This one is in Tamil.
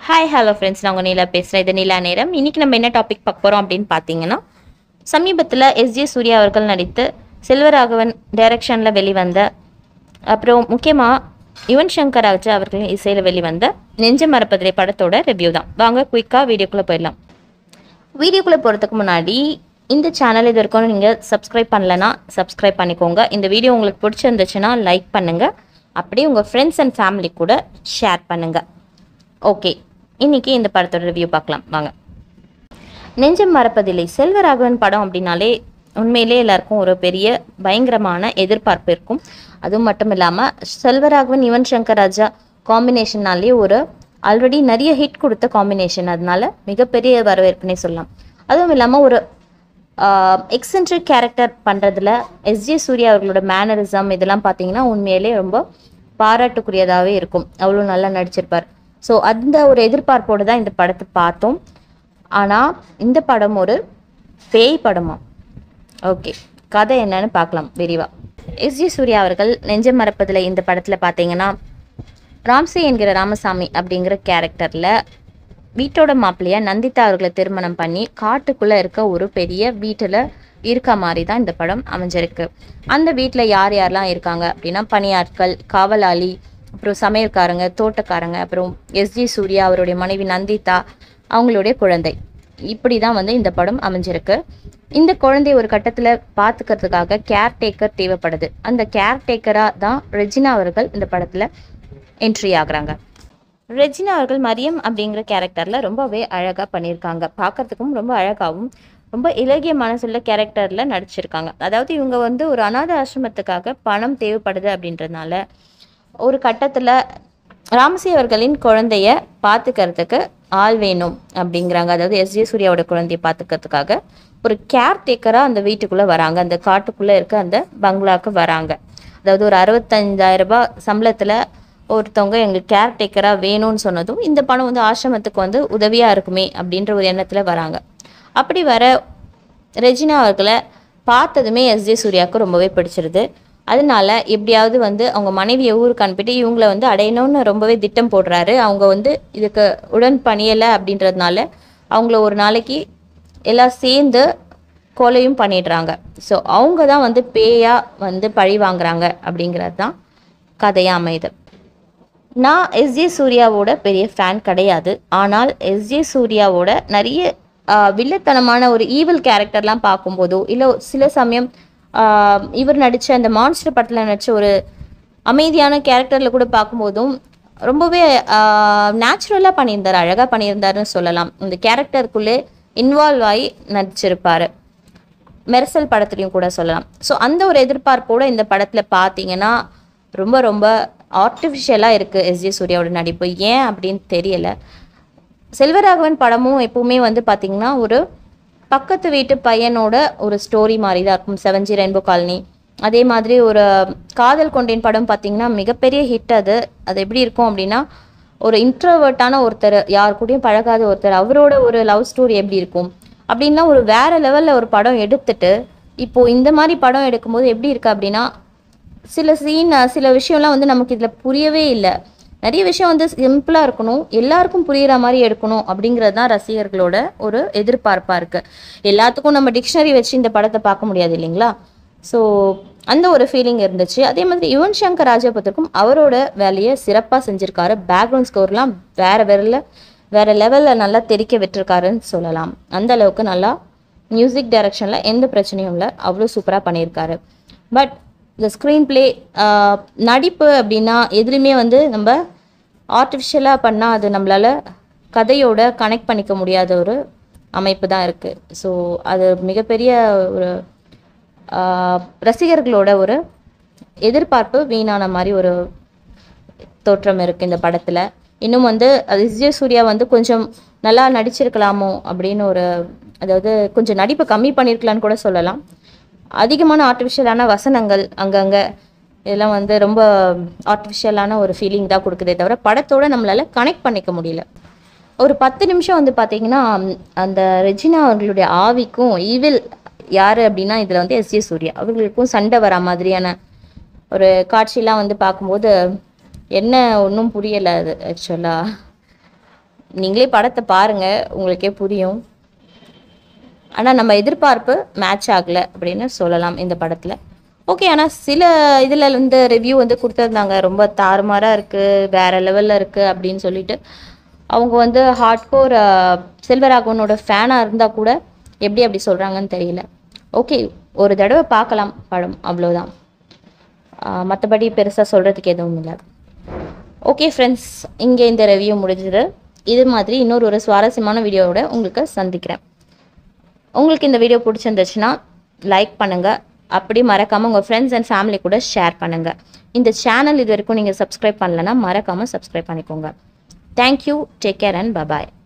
ஹாய் ஹலோ ஃப்ரெண்ட்ஸ் நான் உங்கள் நீலா பேசுகிறேன் இது நீலா நேரம் இன்னைக்கு நம்ம என்ன டாபிக் பார்க்க போகிறோம் அப்படின்னு பார்த்தீங்கன்னா சமீபத்தில் எஸ்ஜே சூர்யா அவர்கள் நடித்து செல்வராகவன் டைரக்ஷனில் வெளிவந்த அப்புறம் முக்கியமாக யுவன் சங்கர் ராஜா அவர்களின் இசையில் வெளிவந்த நெஞ்ச மரப்பதிரை படத்தோட ரிவ்யூ தான் வாங்க குயிக்காக வீடியோக்குள்ளே போயிடலாம் வீடியோக்குள்ளே போகிறதுக்கு முன்னாடி இந்த சேனல் இது வரைக்கும் நீங்கள் சப்ஸ்கிரைப் பண்ணலனா சப்ஸ்கிரைப் பண்ணிக்கோங்க இந்த வீடியோ உங்களுக்கு பிடிச்சிருந்துச்சுன்னா லைக் பண்ணுங்கள் அப்படியே உங்கள் ஃப்ரெண்ட்ஸ் அண்ட் ஃபேமிலி கூட ஷேர் பண்ணுங்கள் ஓகே இன்னைக்கு இந்த படத்தோட ரிவ்யூ பார்க்கலாம் வாங்க நெஞ்சம் மறப்பதில்லை செல்வராகவன் படம் அப்படின்னாலே உண்மையிலே எல்லாருக்கும் ஒரு பெரிய பயங்கரமான எதிர்பார்ப்பு இருக்கும் அதுவும் மட்டும் இல்லாமல் செல்வராகவன் யுவன் சங்கர் ராஜா காம்பினேஷன்னாலே ஒரு ஆல்ரெடி நிறைய ஹிட் கொடுத்த காம்பினேஷன் அதனால மிகப்பெரிய வரவேற்புனே சொல்லலாம் அதுவும் இல்லாமல் ஒரு எக்ஸென்ட்ரிக் கேரக்டர் பண்ணுறதுல எஸ்ஜே சூர்யா அவர்களோட மேனரிசம் இதெல்லாம் பார்த்தீங்கன்னா உண்மையிலே ரொம்ப பாராட்டுக்குரியதாகவே இருக்கும் அவ்வளோ நல்லா நடிச்சிருப்பார் ஸோ அந்த ஒரு எதிர்பார்ப்போடு தான் இந்த படத்தை பார்த்தோம் ஆனால் இந்த படம் ஒரு பேய் படமா ஓகே கதை என்னன்னு பார்க்கலாம் விரிவா எஸ்ஜி சூர்யா அவர்கள் நெஞ்சம் மறப்பதில் இந்த படத்தில் பார்த்தீங்கன்னா ராம்சே என்கிற ராமசாமி அப்படிங்கிற கேரக்டரில் வீட்டோட மாப்பிள்ளைய நந்திதா அவர்களை திருமணம் பண்ணி காட்டுக்குள்ளே இருக்க ஒரு பெரிய வீட்டில் இருக்க மாதிரி தான் இந்த படம் அமைஞ்சிருக்கு அந்த வீட்டில் யார் யாரெல்லாம் இருக்காங்க அப்படின்னா பணியாட்கள் காவலாளி அப்புறம் சமையல்காரங்க தோட்டக்காரங்க அப்புறம் எஸ்ஜி சூர்யா அவருடைய மனைவி நந்திதா அவங்களுடைய குழந்தை இப்படி தான் வந்து இந்த படம் அமைஞ்சிருக்கு இந்த குழந்தை ஒரு கட்டத்தில் பார்த்துக்கிறதுக்காக கேர்டேக்கர் தேவைப்படுது அந்த கேர்டேக்கராக தான் ரெஜினா அவர்கள் இந்த படத்தில் என்ட்ரி ஆகுறாங்க ரெஜினா அவர்கள் மரியம் அப்படிங்கிற கேரக்டரில் ரொம்பவே அழகாக பண்ணியிருக்காங்க பார்க்கறதுக்கும் ரொம்ப அழகாகவும் ரொம்ப இலகிய மனசுள்ள கேரக்டரில் நடிச்சிருக்காங்க அதாவது இவங்க வந்து ஒரு அனாத ஆசிரமத்துக்காக பணம் தேவைப்படுது அப்படின்றதுனால ஒரு கட்டத்தில் ராமசி அவர்களின் குழந்தைய பார்த்துக்கிறதுக்கு ஆள் வேணும் அப்படிங்கிறாங்க அதாவது எஸ் ஜே சூர்யாவோட குழந்தைய பார்த்துக்கிறதுக்காக ஒரு கேர்டேக்கராக அந்த வீட்டுக்குள்ளே வராங்க அந்த காட்டுக்குள்ளே இருக்க அந்த பங்களாக்கு வராங்க அதாவது ஒரு அறுபத்தஞ்சாயிரம் ரூபாய் சம்பளத்தில் ஒருத்தவங்க எங்களுக்கு கேர்டேக்கராக வேணும்னு சொன்னதும் இந்த பணம் வந்து ஆசிரமத்துக்கு வந்து உதவியாக இருக்குமே அப்படின்ற ஒரு எண்ணத்தில் வராங்க அப்படி வர ரெஜினா அவர்களை பார்த்ததுமே எஸ்ஜே சூர்யாவுக்கு ரொம்பவே பிடிச்சிருது அதனால எப்படியாவது வந்து அவங்க மனைவியை ஊருக்கு அனுப்பிட்டு இவங்கள வந்து அடையணும்னு ரொம்பவே திட்டம் போடுறாரு அவங்க வந்து இதுக்கு உடன் பணியலை அப்படின்றதுனால அவங்கள ஒரு நாளைக்கு எல்லாம் சேர்ந்து கொலையும் பண்ணிடுறாங்க ஸோ அவங்க தான் வந்து பேயா வந்து பழி வாங்குறாங்க அப்படிங்கிறது தான் கதையாக அமையுது நான் எஸ்ஜே சூர்யாவோட பெரிய ஃபேன் கிடையாது ஆனால் எஸ்ஜே சூர்யாவோட நிறைய ஆஹ், வில்லத்தனமான ஒரு ஈவில் கேரக்டர்லாம் பார்க்கும்போதோ இல்லை சில சமயம் ஆஹ், இவர் நடித்த அந்த மான்ஸ்டர் படத்தில் நடித்த ஒரு அமைதியான கேரக்டரில் கூட பார்க்கும்போதும் ரொம்பவே நேச்சுரலாக பண்ணியிருந்தார் அழகாக பண்ணியிருந்தாருன்னு சொல்லலாம் இந்த கேரக்டருக்குள்ளே இன்வால்வ் ஆகி நடிச்சிருப்பாரு மெர்சல் படத்துலையும் கூட சொல்லலாம் ஸோ அந்த ஒரு எதிர்பார்ப்போட இந்த படத்தில் பார்த்தீங்கன்னா ரொம்ப ரொம்ப ஆர்டிஃபிஷியலாக இருக்குது எஸ்ஜே சூர்யாவோட நடிப்பு ஏன் அப்படின்னு தெரியல செல்வராகவன் படமும் எப்பவுமே வந்து பார்த்திங்கன்னா ஒரு பக்கத்து வீட்டு பையனோட ஒரு ஸ்டோரி மாதிரி தான் இருக்கும் செவன்ஜி ரெயின்போ காலனி அதே மாதிரி ஒரு காதல் கொண்டேன் படம் பார்த்திங்கன்னா மிகப்பெரிய ஹிட் அது அது எப்படி இருக்கும் அப்படின்னா ஒரு இன்ட்ரோவர்ட்டான ஒருத்தர் யார் கூடயும் பழகாத ஒருத்தர் அவரோட ஒரு லவ் ஸ்டோரி எப்படி இருக்கும் அப்படின்னா ஒரு வேற லெவலில் ஒரு படம் எடுத்துட்டு இப்போ இந்த மாதிரி படம் எடுக்கும்போது எப்படி இருக்கு அப்படின்னா சில சீன் சில விஷயம்லாம் வந்து நமக்கு இதில் புரியவே இல்லை நிறைய விஷயம் வந்து சிம்பிளாக இருக்கணும் எல்லாருக்கும் புரியுற மாதிரி எடுக்கணும் அப்படிங்கிறது தான் ரசிகர்களோட ஒரு எதிர்பார்ப்பாக இருக்குது எல்லாத்துக்கும் நம்ம டிக்ஷனரி வச்சு இந்த படத்தை பார்க்க முடியாது இல்லைங்களா ஸோ அந்த ஒரு ஃபீலிங் இருந்துச்சு அதே மாதிரி யுவன் சங்கர் ராஜபத்திற்கும் அவரோட வேலையை சிறப்பாக செஞ்சுருக்காரு பேக்ரவுண்ட் ஸ்கோர்லாம் வேற வேற வேற லெவலில் நல்லா தெரிக்க விட்டுருக்காருன்னு சொல்லலாம் அந்த அளவுக்கு நல்லா மியூசிக் டைரக்ஷனில் எந்த பிரச்சனையும் இல்லை அவ்வளோ சூப்பராக பண்ணியிருக்காரு பட் இந்த ஸ்க்ரீன் ப்ளே நடிப்பு அப்படின்னா எதுலேயுமே வந்து நம்ம ஆர்டிஃபிஷியலாக பண்ணால் அது நம்மளால் கதையோட கனெக்ட் பண்ணிக்க முடியாத ஒரு அமைப்பு தான் இருக்குது ஸோ அது மிகப்பெரிய ஒரு ஆஹ், ரசிகர்களோட ஒரு எதிர்பார்ப்பு வீணான மாதிரி ஒரு தோற்றம் இருக்குது இந்த படத்தில் இன்னும் வந்து அது விஜய் சூர்யா வந்து கொஞ்சம் நல்லா நடிச்சிருக்கலாமோ அப்படின்னு ஒரு அதாவது கொஞ்சம் நடிப்பை கம்மி பண்ணியிருக்கலான்னு கூட சொல்லலாம் அதிகமான ஆர்டிஃபிஷியலான வசனங்கள் அங்கங்கே இதெல்லாம் வந்து ரொம்ப ஆர்டிஃபிஷியலான ஒரு ஃபீலிங் தான் கொடுக்குதே தவிர படத்தோட நம்மளால கனெக்ட் பண்ணிக்க முடியல ஒரு பத்து நிமிஷம் வந்து பார்த்தீங்கன்னா அந்த ரெஜினா அவர்களுடைய ஆவிக்கும் ஈவில் யார் அப்படின்னா இதில் வந்து எஸ் ஜே சூர்யா அவர்களுக்கும் சண்டை வரா மாதிரியான ஒரு காட்சியெல்லாம் வந்து பார்க்கும்போது என்ன ஒன்றும் புரியலை அது ஆக்சுவலாக நீங்களே படத்தை பாருங்கள் உங்களுக்கே புரியும் ஆனால் நம்ம எதிர்பார்ப்பு மேட்ச் ஆகலை அப்படின்னு சொல்லலாம் இந்த படத்தில் ஓகே ஆனால் சில இதில் வந்து ரிவ்யூ வந்து கொடுத்துருந்தாங்க ரொம்ப தாறுமாறாக இருக்குது வேறு லெவலில் இருக்குது அப்படின்னு சொல்லிட்டு அவங்க வந்து ஹார்ட்கோர் செல்வராகவனோட ஃபேனாக இருந்தால் கூட எப்படி அப்படி சொல்கிறாங்கன்னு தெரியல ஓகே ஒரு தடவை பார்க்கலாம் படம் அவ்வளோதான் மற்றபடி பெருசாக சொல்கிறதுக்கு எதுவும் இல்லை ஓகே ஃப்ரெண்ட்ஸ் இங்கே இந்த ரிவ்யூ முடிஞ்சது இது மாதிரி இன்னொரு ஒரு சுவாரஸ்யமான வீடியோவோட உங்களுக்கு சந்திக்கிறேன் உங்களுக்கு இந்த வீடியோ பிடிச்சிருந்துச்சுன்னா லைக் பண்ணுங்கள் அப்படி மறக்காமல் உங்கள் ஃப்ரெண்ட்ஸ் அண்ட் ஃபேமிலி கூட ஷேர் பண்ணுங்கள் இந்த சேனல் இது வரைக்கும் நீங்கள் சப்ஸ்கிரைப் பண்ணலன்னா மறக்காமல் சப்ஸ்கிரைப் பண்ணிக்கோங்க thank you take care and bye bye